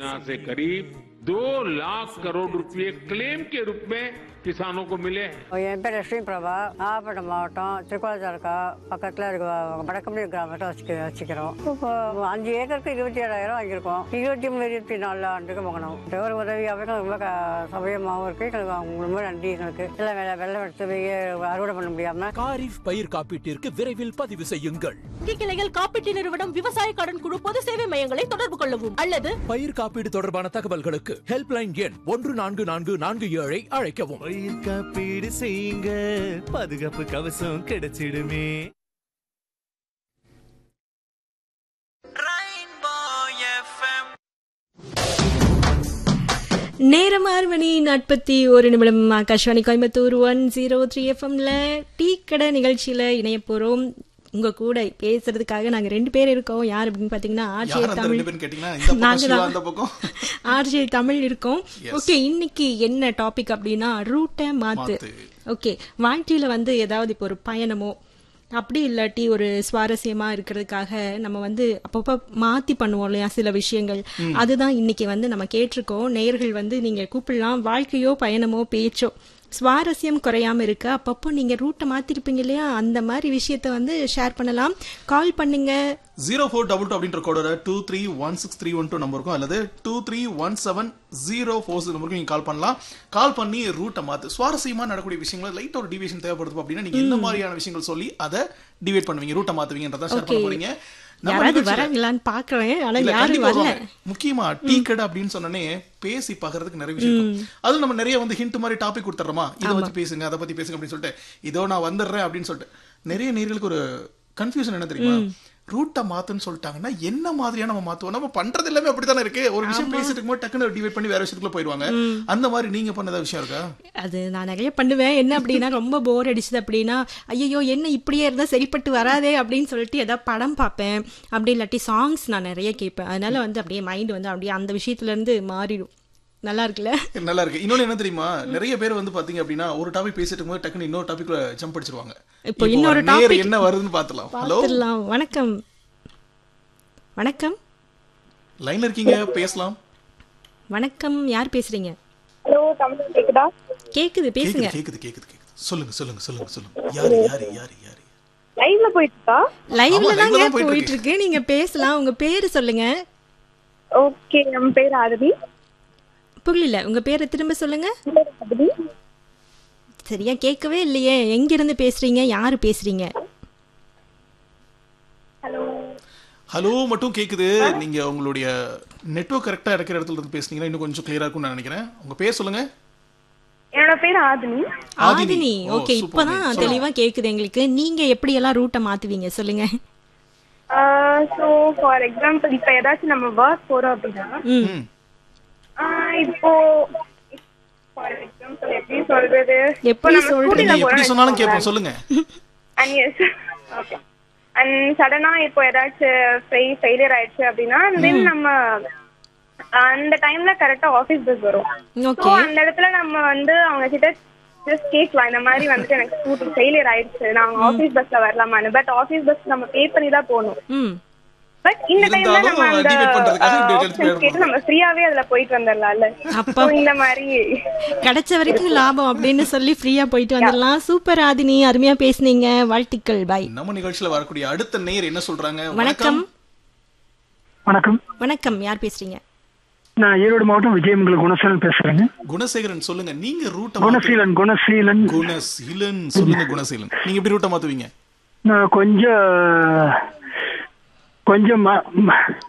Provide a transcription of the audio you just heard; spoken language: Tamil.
योजना से करीब दो लाख करोड़ रुपए क्लेम के रूप में किसानों को मिले हैं என் பேர் லட்சுமி பிரபா நாகப்பட்டினம் மாவட்டம் திருக்கோளம் தாலுக்கா பக்கத்தில் இருக்க வடக்கம்பி கிராமத்தை வச்சுக்க வச்சுக்கிறோம் இப்போ அஞ்சு ஏக்கருக்கு இருபத்தி ஏழாயிரம் வாங்கியிருக்கோம் இருபத்தி மூணு இருபத்தி நாலு ஆண்டுக்கு வாங்கினோம் இந்த ஒரு உதவியாகவும் ரொம்ப க சௌகரியமாகவும் இருக்குது எங்களுக்கு அவங்க ரொம்ப நன்றி எங்களுக்கு எல்லாம் வெள்ளை வெள்ளம் எடுத்து போய் அறுவடை பண்ண முடியாமல் காரிஃப் பயிர் காப்பீட்டிற்கு விரைவில் பதிவு செய்யுங்கள் வங்கி கிளைகள் காப்பீட்டு நிறுவனம் விவசாய கடன் குழு பொது சேவை மையங்களை தொடர்பு கொள்ளவும் அல்லது பயிர் காப்பீடு தொடர்பான தகவல்களுக்கு ஹெல்ப்லைன் எண் ஒன்று நான்கு நான்கு நான்கு ஏழை அழைக்கவும் பயிர் காப்பீடு செய்யுங்க பாதுகாப்பு கவசம் கிடைச்சிடுமே நேரம் ஆறு மணி நாற்பத்தி ஒரு நிமிடம் Akashvani Coimbatore one zero three எஃப்எம்ல டீ கடை நிகழ்ச்சியில இணைய போறோம் உங்க கூட பேசுறதுக்காக நாங்க ரெண்டு பேர் இருக்கோம் யார் அப்படின்னு பாத்தீங்கன்னா ஆர்ஜே யார் அந்த தமிழ் ரெண்டு பேரும் கேட்டீங்கன்னா இந்த பக்கம் நாங்க சிவா, தான். அந்த பக்கம் ஆர்ஜே தமிழ் இருக்கோம் Yes. ஓகே இன்னைக்கு என்ன டாபிக் அப்படின்னா ரூட்டை மாத்து மாத்து. ஓகே வாழ்க்கையில வந்து ஏதாவது இப்போ ஒரு பயணமோ அப்படி இல்லாட்டி ஒரு சுவாரஸ்யமா இருக்கிறதுக்காக நம்ம வந்து அப்பப்ப மாத்தி பண்ணுவோம் இல்லையா சில விஷயங்கள் அதுதான் இன்னைக்கு வந்து நம்ம கேட்டிருக்கோம் நேயர்கள் வந்து நீங்க கூப்பிடலாம் வாழ்க்கையோ பயணமோ பேச்சோ சுவாரஸ்யம் குறையாம இருக்க அப்பப்போ நீங்க ரூட்டை மாத்திருப்பீங்க இல்லையா அந்த மாதிரி விஷயத்த வந்து ஷேர் பண்ணலாம் கால் பண்ணுங்க ஜீரோ ஃபோர் டபுள் டூ அப்படின்ற கோடோட two three one six three one two நம்பருக்கும் அல்லது two three one seven zero four நம்பருக்கும் நீங்க கால் பண்ணலாம் கால் பண்ணி ரூட்டை மாத்து சுவாரஸ்யமா நடக்கக்கூடிய விஷயங்கள் லைட் ஒரு டிவிஷன் தேவைப்படுது அப்படின்னா நீங்க என்ன மாதிரியான விஷயங்கள் சொல்லி அதை டிவைட் பண்ணுவீங்க ரூட்டை மாத்துவீங்கன்றத ஷேர் பண்ண Okay. போறீங்க நம்ம யாராவது நிகழ்ச்சியில- வராங்களான்னு பாக்குறேன் ஆனா இல்ல, யாரும் கண்டிப்பா வரல வருவாங்க. முக்கியமா டீ கடை அப்படின்னு சொன்னனே பேசி பாக்குறதுக்கு நிறைய விஷயம் இருக்கும் அது நம்ம நிறைய வந்து ஹிண்ட் மாதிரி டாபிக் கொடுத்துறோமா இதை வச்சு பேசுங்க அதை பத்தி பேசுங்க அப்படின்னு சொல்லிட்டு இதோ நான் வந்துடுறேன் அப்படின்னு சொல்லிட்டு நிறைய நேர்களுக்கு ஒரு கன்ஃபியூஷன் என்ன தெரியுமா ரூட்டை மாத்துன்னு சொல்லிட்டாங்கன்னா என்ன மாதிரியா நம்ம மாத்துவோம் நம்ம பண்றது எல்லாமே அப்படித்தானே இருக்கு ஒரு விஷயம் பேசிட்டு இருக்கும்போது டக்குன்னு டிவைட் பண்ணி வேற விஷயத்துக்குள்ள போயிடுவாங்க அந்த மாதிரி நீங்க பண்ணதா விஷயம் இருக்கா அது நான் நிறைய பண்ணுவேன் என்ன அப்படின்னா ரொம்ப போர் அடிச்சது அப்படின்னா ஐயோ என்ன இப்படியே இருந்தா சரிப்பட்டு வராதே அப்படின்னு சொல்லிட்டு ஏதாவது படம் பார்ப்பேன் அப்படி இல்லாட்டி சாங்ஸ் நான் நிறைய கேட்பேன் அதனால வந்து அப்படியே மைண்ட் வந்து அப்படியே அந்த விஷயத்துல இருந்து மாறிடும் நல்லா இருக்குல்ல நல்லா இருக்கு இன்னொன்னு என்ன தெரியுமா நிறைய பேர் வந்து பாத்தீங்க அப்படின்னா ஒரு டாபிக் பேசிட்டு இருக்கும்போது டக்குன்னு இன்னொரு டாபிக்ல ஜம்ப் அடிச்சிருவாங்க இப்போ இன்னொரு நேர் topic- என்ன வருதுன்னு பாத்துலாம் ஹலோ பார்த்துடலாம் வணக்கம் வணக்கம் லைன்ல இருக்கீங்க பேசலாம் வணக்கம் யார் பேசுறீங்க ஹலோ தமிழ் கேக்குதா கேக்குது பேசுங்க கேக்குது கேக்குது கேக்குது கேக்குது சொல்லுங்க சொல்லுங்க சொல்லுங்க சொல்லுங்க யாரு யாரு யாரு யாரு லைவ்ல போயிட்டு இருக்கா லைவ்ல ஆமா, live ல தாங்க தான் போயிட்டு போயிட்டு இருக்கு நீங்க பேசலாம் உங்க பேரு சொல்லுங்க ஓகே நம்ம பேர் ஆரதி புரியல உங்க பேரை திரும்ப சொல்லுங்க ஆரதி சரியா கேட்கவே இல்லையே எங்க இருந்து பேசுறீங்க யாரு பேசுறீங்க ஹலோ ஹலோ மட்டும் கேக்குது நீங்க உங்களுடைய நெட்வொர்க் கரெக்டா இருக்கிற இடத்துல இருந்து பேசுனீங்கன்னா இன்னும் கொஞ்சம் கிளியரா இருக்கும்னு நான் நினைக்கிறேன் உங்க பேர் சொல்லுங்க என்னோட பேர் Aadhini Aadhini. Aadhini oh, okay super இப்பதான் name. தெளிவா கேக்குது எங்களுக்கு நீங்க எப்படி எல்லாம் ரூட்டை மாத்துவீங்க சொல்லுங்க ஸோ ஃபார் எக்ஸாம்பிள் இப்போ ஏதாச்சும் நம்ம ஒர்க் போறோம் அப்படின்னா ம் ம். ஆஹ் இப்போ ஃபார் எக்ஸாம்பிள் எப்படி சொல்றது இப்போ எப்படி நம்ம சொல்றீங்க? ஸ்கூட்டில நீங்க எப்படி சொன்னாலும் கேட்போம் சொல்லுங்க அண்ட் எஸ் ஓகே அண்ட் சடனா இப்போ ஏதாச்சும் ஃபெயிலியர் ஆயிடுச்சு அப்படின்னா தென் நம்ம அந்த டைம்ல கரெக்டா ஆபீஸ் பஸ் வரும் ஸோ ஓகே அந்த இடத்துல நம்ம வந்து அவங்க கிட்ட ஜஸ்ட் கேட்கலாம் இந்த மாதிரி வந்துட்டு எனக்கு ஸ்கூட்டி ஃபெயிலியர் ஆயிடுச்சு நான் ஆபீஸ் பஸ்ல வரலாமான்னு பட் ஆபீஸ் பஸ் நம்ம பே பண்ணி தான் போகணும் ம் பட் இந்த டைம்ல இருந்தாலும் நம்ம அந்த deviate பண்றதுக்காக இப்படி எடுத்து ஆப்ஷன்ஸ் போயிடணும். கேட்டு நம்ம ஃப்ரீயாவே அதுல போயிட்டு வந்துடலாம்ல அப்பா. So, இந்த மாதிரி கிடைச்ச வரைக்கும் லாபம் அப்படின்னு சொல்லி ஃப்ரீயா போயிட்டு வந்துடலாம் சூப்பர் ஆதினி அருமையா பேசுனீங்க வாழ்த்துக்கள் பாய் நம்ம நிகழ்ச்சியில வரக்கூடிய அடுத்த நேர் என்ன சொல்றாங்க வணக்கம் வணக்கம் வணக்கம் யார் பேசுறீங்க நான் ஈரோடு மாவட்டம் விஜயமங்கலம் குணசீலன் பேசுறேங்க குணசேகரன் சொல்லுங்க நீங்க ரூட்ட குணசீலன் குணசீலன் குணசீலன் சொல்லுங்க குணசீலன் நீங்க எப்படி ரூட்ட மாத்துவீங்க நான் கொஞ்சம் கொஞ்சம் ம- ம-